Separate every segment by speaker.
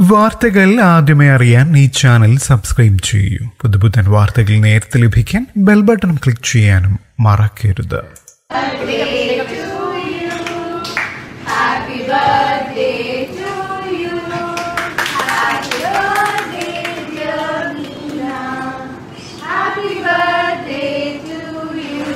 Speaker 1: വാർത്തകൾ ആദ്യമേ അറിയാൻ ഈ ചാനൽ സബ്സ്ക്രൈബ് ചെയ്യൂ പുതുപുത്തൻ വാർത്തകൾ നേരത്തെ ലഭിക്കാൻ ബെൽ ബട്ടൺ ക്ലിക്ക് ചെയ്യാനും മറക്കരുത്
Speaker 2: Happy birthday to you.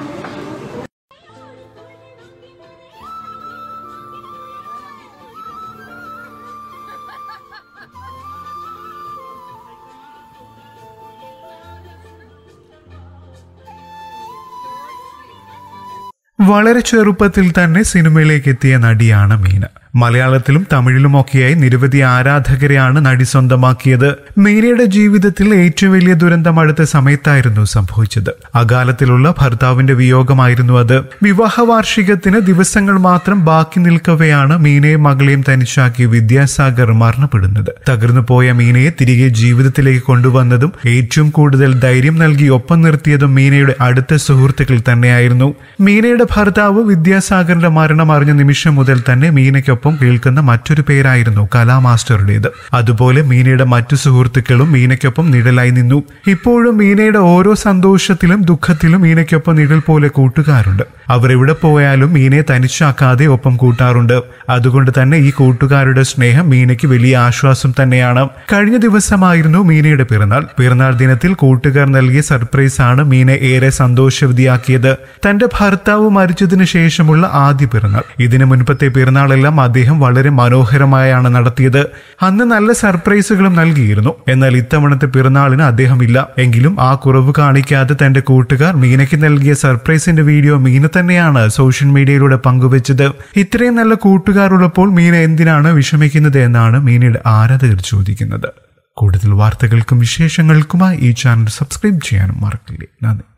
Speaker 1: വളരെ ചെറുപ്പത്തിൽ തന്നെ സിനിമയിലേക്ക് എത്തിയ നടിയാണ് മീന മലയാളത്തിലും തമിഴിലുമൊക്കെയായി നിരവധി ആരാധകരെയാണ് നടി സ്വന്തമാക്കിയത് മീനയുടെ ജീവിതത്തിൽ ഏറ്റവും വലിയ ദുരന്തം അടുത്ത സമയത്തായിരുന്നു സംഭവിച്ചത് അകാലത്തിലുള്ള ഭർത്താവിന്റെ വിയോഗമായിരുന്നു അത് വിവാഹ വാർഷികത്തിന് ദിവസങ്ങൾ മാത്രം ബാക്കി നിൽക്കവെയാണ് മീനയും മകളെയും തനിച്ചാക്കി വിദ്യാസാഗർ മരണപ്പെടുന്നത് തകർന്നു പോയ മീനയെ തിരികെ ജീവിതത്തിലേക്ക് കൊണ്ടുവന്നതും ഏറ്റവും കൂടുതൽ ധൈര്യം നൽകി ഒപ്പം നിർത്തിയതും മീനയുടെ അടുത്ത സുഹൃത്തുക്കൾ തന്നെയായിരുന്നു മീനയുടെ ഭർത്താവ് വിദ്യാസാഗറിന്റെ മരണം അറിഞ്ഞ നിമിഷം മുതൽ തന്നെ മീനയ്ക്കൊപ്പം കേൾക്കുന്ന മറ്റൊരു പേരായിരുന്നു കലാമാസ്റ്ററുടേത് അതുപോലെ മീനയുടെ മറ്റു സുഹൃത്തുക്കളും മീനയ്ക്കൊപ്പം നിഴലായി നിന്നു ഇപ്പോഴും മീനയുടെ ഓരോ സന്തോഷത്തിലും ദുഃഖത്തിലും മീനയ്ക്കൊപ്പം നിഴൽ പോലെ കൂട്ടുകാരുണ്ട് അവർ എവിടെ പോയാലും മീനയെ തനിച്ചാക്കാതെ ഒപ്പം കൂട്ടാറുണ്ട് അതുകൊണ്ട് തന്നെ ഈ കൂട്ടുകാരുടെ സ്നേഹം മീനയ്ക്ക് വലിയ ആശ്വാസം തന്നെയാണ് കഴിഞ്ഞ ദിവസമായിരുന്നു മീനയുടെ പിറന്നാൾ പിറന്നാൾ ദിനത്തിൽ കൂട്ടുകാർ നൽകിയ സർപ്രൈസ് ആണ് മീന ഏറെ സന്തോഷവതിയാക്കിയത് തന്റെ ഭർത്താവ് മരിച്ചതിന് ശേഷമുള്ള ആദ്യ പിറന്നാൾ ഇതിനു മുൻപത്തെ പിറന്നാളെല്ലാം അദ്ദേഹം വളരെ മനോഹരമായാണ് നടത്തിയത് അന്ന് നല്ല സർപ്രൈസുകളും നൽകിയിരുന്നു എന്നാൽ ഇത്തവണത്തെ പിറന്നാളിന് അദ്ദേഹം ഇല്ല എങ്കിലും ആ കുറവ് കാണിക്കാതെ തന്റെ കൂട്ടുകാർ മീനയ്ക്ക് നൽകിയ സർപ്രൈസിന്റെ വീഡിയോ മീന തന്നെയാണ് സോഷ്യൽ മീഡിയയിലൂടെ പങ്കുവച്ചത് ഇത്രയും നല്ല കൂട്ടുകാരുള്ളപ്പോൾ മീന എന്തിനാണ് വിഷമിക്കുന്നത് എന്നാണ് മീനയുടെ ആരാധകർ ചോദിക്കുന്നത് കൂടുതൽ വാർത്തകൾക്കും വിശേഷങ്ങൾക്കുമായി ഈ ചാനൽ സബ്സ്ക്രൈബ് ചെയ്യാനും മറക്കില്ലേ നന്ദി